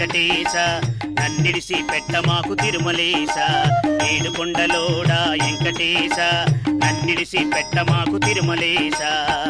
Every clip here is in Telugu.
వెంకటేశ నన్నిడిసి పెట్ట మాకు తిరుమలేశ ఏడుకొండలోడా వెంకటేశ నన్నిడిసి పెట్ట మాకు తిరుమలేశ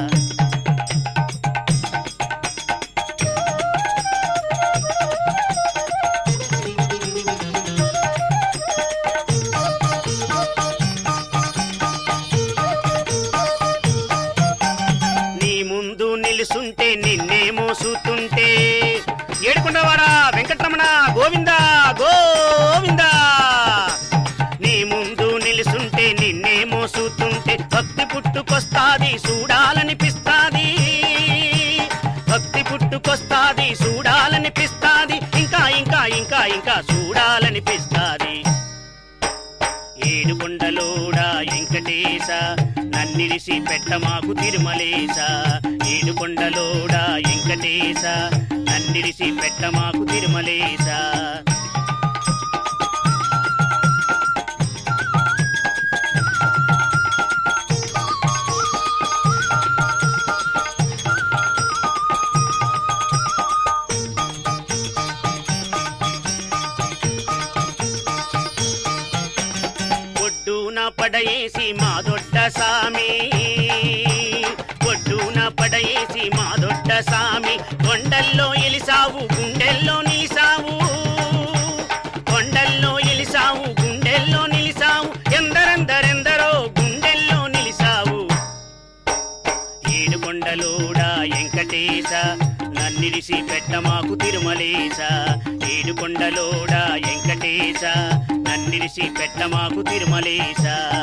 నీ ముందు నిలుసుంటే నిన్నే మోసుతుంటే ఏడుకొండవాడా వెంకటరమణ గోవింద గోవింద నీ ముందు నిలుసుంటే నిన్నే మోసుతుంటే భక్తి పుట్టుకొస్తాది చూడాలనిపిస్తాది భక్తి పుట్టుకొస్తాది చూడాలనిపిస్తాది ఇంకా ఇంకా ఇంకా ఇంకా చూడాలనిపిస్తాది ఏడుకొండలోడా వెంకటేశ నన్నిడిసి పెట్ట మాకు తిరుమలేశ ఏడుకొండలోడా వెంకటేశ నన్నిడిసి పెట్ట మాకు తిరుమలేశ ఒడ్డున పడయేసి మా దొడ్డ సామి ఒడ్డున పడయేసి మా దొడ్డ సామి కొండల్లో ఎలిసావు గుండెల్లో నిలిసావు కొండల్లో ఎలిసావు గుండెల్లో నిలిసావు ఎందరెందరెందరో గుండెల్లో నిలిసావు ఏడుకొండలోడా వెంకటేశ నన్నిడిసి పెట్ట మాకు తిరుమలేశ ఏడుకొండలోడా వెంకటేశ నన్నిడిసి పెట్ట మాకు తిరుమలేశ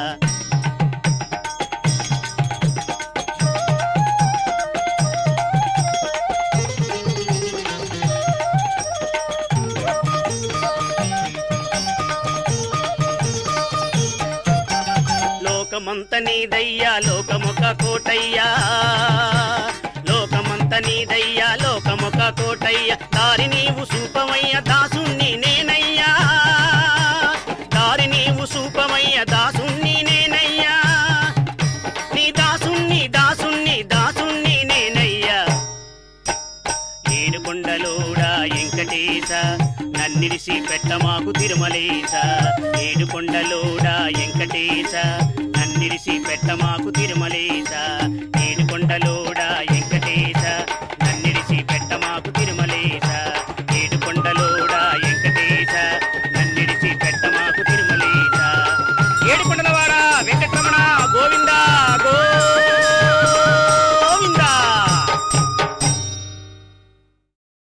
లోకమంత నీదయ్యా లోకమొక కోటయ్యా లోకమంత నీదయ్యా లోకమొక కోటయ్యా దారి నీవు సూపమయ్య దాసుణ్ణి నేనయ్యా దారి నీవు సూపమయ్య దాసుణ్ణి నేనయ్యా నీ దాసుణ్ణి దాసుణ్ణి దాసుణ్ణి నేనయ్యా ఏడుకొండలోడా వెంకటేశ నన్నిడిసి పెట్ట మాకు తిరుమలేశ ఏడుకొండలోడా వెంకటేశ నన్నిడిసి పెట్ట మాకు తిరుమలేశ ఏడుకొండలో